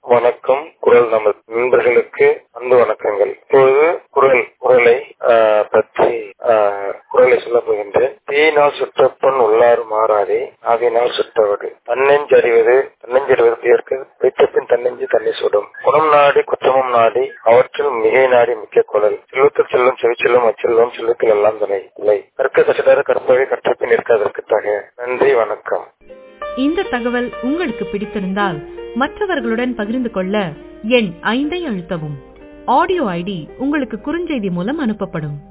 வணக்கம் குரல் நமது நண்பர்களுக்கு அன்பு வணக்கங்கள் இப்பொழுது குரல் குரலை ஆஹ், பற்றி ஆஹ், குரலை சொல்ல போகின்றேன் தீயினால் சுற்றப்பன் உள்ளாறு மாறாதே ஆகையினால் சுற்றவடு தன்னெஞ்சறிவது தன்னெஞ்சறிவது பேருக்கு வைத்தபின் தன்னெஞ்சு தன்னை சுடும் குணம் நாடி குற்றமும் நாடி அவற்றில் மிகை நாடி மிக்க குரல் செல்வத்தில் செல்லும் செவிச்செல்லும் அச்செல்வம் செல்வத்தில் எல்லாம் துணை இல்லை கற்க கசடர கற்பவை கற்றப்பின் நிற்காதற்கு தக நன்றி வணக்கம் இந்த தகவல் உங்களுக்கு பிடித்திருந்தால் மற்றவர்களுடன் பகிர்ந்து கொள்ள எண் ஐந்தை அழுத்தவும் ஆடியோ ஐடி உங்களுக்கு குறுஞ்செய்தி மூலம் அனுப்பப்படும்